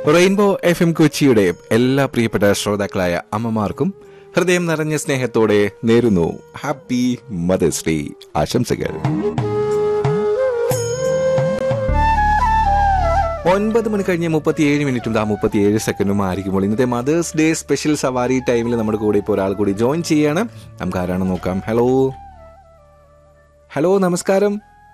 rainbow F M കൊച്ചിയുടെ എല്ലാ പ്രിയപ്പെട്ട ശ്രോതാക്കളായ അമ്മമാർക്കും ഹൃദയം നിറഞ്ഞ സ്നേഹത്തോടെ നേരുന്നു ഹാപ്പി മദേഴ്സ് ഡേ ആശംസകൾ ഒൻപത് മണി കഴിഞ്ഞ് മുപ്പത്തിയേഴ് മിനിറ്റും ആ മുപ്പത്തിയേഴ് സെക്കൻഡും ആയിരിക്കുമ്പോൾ ഇന്നത്തെ മദേഴ്സ് ഡേ സ്പെഷ്യൽ സവാരി ടൈമിൽ നമ്മുടെ കൂടെ ഇപ്പോൾ ഒരാൾ കൂടി ജോയിൻ ചെയ്യാണ് നമുക്ക് ആരാണെന്ന് നോക്കാം ഹലോ ഹലോ നമസ്കാരം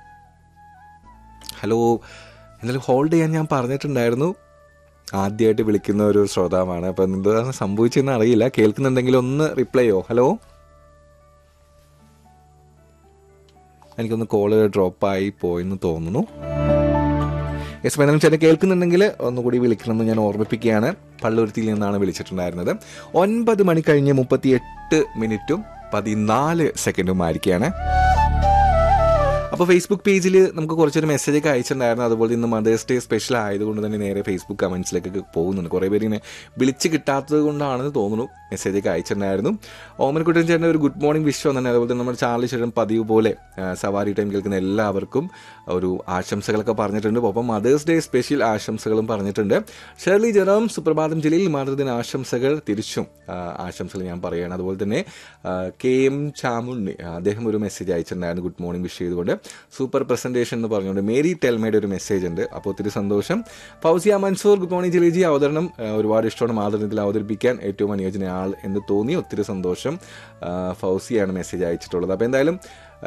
ഹലോ എന്തായാലും ഹോൾഡ് ചെയ്യാൻ ഞാൻ പറഞ്ഞിട്ടുണ്ടായിരുന്നു ആദ്യമായിട്ട് വിളിക്കുന്ന ഒരു ശ്രോതാവാണ് അപ്പം എന്താണ് സംഭവിച്ചതെന്ന് അറിയില്ല കേൾക്കുന്നുണ്ടെങ്കിൽ ഒന്ന് റിപ്ലൈയോ ഹലോ എനിക്കൊന്ന് കോള് ഡ്രോപ്പായി പോയെന്ന് തോന്നുന്നു യെസ് മേഡം ചേട്ടൻ കേൾക്കുന്നുണ്ടെങ്കിൽ ഒന്നുകൂടി വിളിക്കണമെന്ന് ഞാൻ ഓർമ്മിപ്പിക്കുകയാണ് പള്ളുരുത്തിയിൽ നിന്നാണ് വിളിച്ചിട്ടുണ്ടായിരുന്നത് ഒൻപത് മണി കഴിഞ്ഞ് മുപ്പത്തി എട്ട് മിനിറ്റും പതിനാല് സെക്കൻഡും ആയിരിക്കുകയാണ് അപ്പോൾ ഫേസ്ബുക്ക് പേജിൽ നമുക്ക് കുറച്ചൊരു മെസ്സേജ് ഒക്കെ അയച്ചിട്ടുണ്ടായിരുന്നു അതുപോലെ ഇന്ന് മദേഴ്സ് ഡേ സ്പെഷ്യൽ ആയതുകൊണ്ട് തന്നെ നേരെ ഫേസ്ബുക്ക് കമൻസിലേക്കൊക്കെ പോകുന്നുണ്ട് കുറേ പേര് ഇങ്ങനെ വിളിച്ച് കിട്ടാത്തത് കൊണ്ടാണെന്ന് തോന്നുന്നു മെസ്സേജ് ഒക്കെ അയച്ചിട്ടുണ്ടായിരുന്നു ഓമനക്കുട്ടൻ ചേട്ടൻ്റെ ഒരു ഗുഡ് മോർണിംഗ് വിഷ് തന്നെ അതുപോലെ തന്നെ നമ്മുടെ ചാർലി ചേട്ടൻ പതിവ് പോലെ ആ, സവാരി ടൈം കേൾക്കുന്ന എല്ലാവർക്കും ഒരു ആശംസകളൊക്കെ പറഞ്ഞിട്ടുണ്ട് ഒപ്പം മദേഴ്സ് ഡേ സ്പെഷ്യൽ ആശംസകളും പറഞ്ഞിട്ടുണ്ട് ഷേർലി ജെറോം സുപ്രഭാതം ജില്ലയിൽ മാതൃദിന ആശംസകൾ തിരിച്ചും ആ, ആശംസകൾ ഞാൻ പറയുകയാണ് അതുപോലെ തന്നെ ആ, കെ എം ചാമുണ്ണി ആ, അദ്ദേഹം ഒരു മെസ്സേജ് അയച്ചിട്ടുണ്ടായിരുന്നു ഗുഡ് മോർണിംഗ് വിഷ് ചെയ്തുകൊണ്ട് സൂപ്പർ പ്രസന്റേഷൻ എന്ന് പറഞ്ഞുകൊണ്ട് മേരി ടെൽമയുടെ ഒരു മെസ്സേജ് ഉണ്ട് അപ്പോൾ ഒത്തിരി സന്തോഷം ഫൗസിയ മൻസൂർ ഗുഡ് മോർണിംഗ് ജിലേജി അവതരണം ആ, ഒരുപാട് ഇഷ്ടമാണ് മാതൃദിനത്തിൽ അവതരിപ്പിക്കാൻ ഏറ്റവും അനുയോജ്യന ആൾ എന്ന് തോന്നി ഒത്തിരി സന്തോഷം ആ, ഫൗസിയാണ് മെസ്സേജ് അയച്ചിട്ടുള്ളത് അപ്പോൾ എന്തായാലും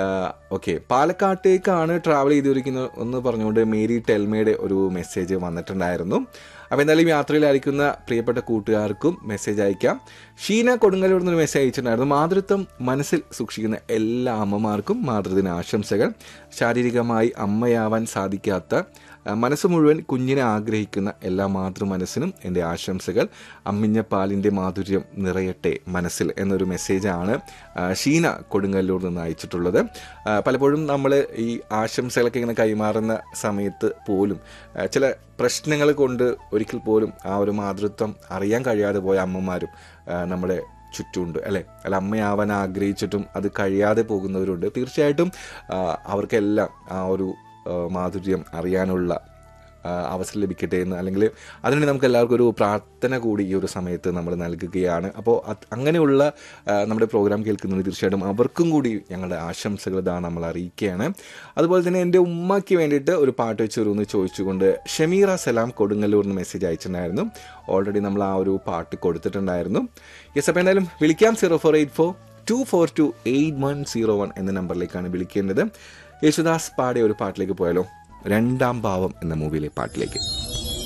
ഓക്കെ പാലക്കാട്ടേക്കാണ് ട്രാവൽ ചെയ്തിരിക്കുന്നത് എന്ന് പറഞ്ഞുകൊണ്ട് മേരി ടെൽമയുടെ ഒരു മെസ്സേജ് വന്നിട്ടുണ്ടായിരുന്നു അപ്പോൾ എന്തായാലും യാത്രയിലായിരിക്കുന്ന പ്രിയപ്പെട്ട കൂട്ടുകാർക്കും മെസ്സേജ് അയക്കാം ഷീന കൊടുങ്ങല്ലൂർ എന്നൊരു മെസ്സേജ് അയച്ചിട്ടുണ്ടായിരുന്നു മാതൃത്വം മനസ്സിൽ സൂക്ഷിക്കുന്ന എല്ലാ അമ്മമാർക്കും മാതൃദിന ആശംസകൾ ശാരീരികമായി അമ്മയാവാൻ സാധിക്കാത്ത ആ, മനസ്സ് മുഴുവൻ കുഞ്ഞിനെ ആഗ്രഹിക്കുന്ന എല്ലാ മാതൃ മനസ്സിനും എൻ്റെ ആശംസകൾ അമ്മിഞ്ഞ പാലിൻ്റെ മാധുര്യം നിറയട്ടെ മനസ്സിൽ എന്നൊരു മെസ്സേജാണ് ആ, ഷീന കൊടുങ്ങല്ലൂർ നിന്ന് അയച്ചിട്ടുള്ളത് ആ, പലപ്പോഴും നമ്മൾ ഈ ആശംസകളൊക്കെ ഇങ്ങനെ കൈമാറുന്ന സമയത്ത് പോലും ആ, ചില പ്രശ്നങ്ങൾ കൊണ്ട് ഒരിക്കൽ പോലും ആ ഒരു മാതൃത്വം അറിയാൻ കഴിയാതെ പോയ അമ്മമാരും ആ, നമ്മുടെ ചുറ്റുമുണ്ട് അല്ലെ അല്ല അമ്മയാവാൻ ആഗ്രഹിച്ചിട്ടും അത് കഴിയാതെ പോകുന്നവരുണ്ട് തീർച്ചയായിട്ടും ആ, അവർക്കെല്ലാം ആ ഒരു ആ, മാധുര്യം അറിയാനുള്ള ആ, അവസരം ലഭിക്കട്ടെ എന്ന് അല്ലെങ്കിൽ അതിനുവേണ്ടി നമുക്ക് എല്ലാവർക്കും ഒരു പ്രാർത്ഥന കൂടി ഈ ഒരു സമയത്ത് നമ്മൾ നൽകുകയാണ് അപ്പോൾ അത് അങ്ങനെയുള്ള ആ, നമ്മുടെ പ്രോഗ്രാം കേൾക്കുന്നത് തീർച്ചയായിട്ടും അവർക്കും കൂടി ഞങ്ങളുടെ ആശംസകൾ ഇതാ നമ്മൾ അറിയിക്കുകയാണ് അതുപോലെ തന്നെ എൻ്റെ ഉമ്മയ്ക്ക് വേണ്ടിയിട്ട് ഒരു പാട്ട് വെച്ച് തരുമെന്ന് ചോദിച്ചുകൊണ്ട് ഷമീറ സലാം കൊടുങ്ങല്ലൂരിന് മെസ്സേജ് അയച്ചിട്ടുണ്ടായിരുന്നു ഓൾറെഡി നമ്മൾ ആ ഒരു പാട്ട് കൊടുത്തിട്ടുണ്ടായിരുന്നു യെസ് അപ്പോൾ എന്തായാലും വിളിക്കാം zero four eight four two four two eight one zero one എന്ന നമ്പറിലേക്കാണ് വിളിക്കേണ്ടത് യേശുദാസ് പാടിയ ഒരു പാട്ടിലേക്ക് പോയാലോ രണ്ടാം ഭാവം എന്ന മൂവിയിലെ പാട്ടിലേക്ക്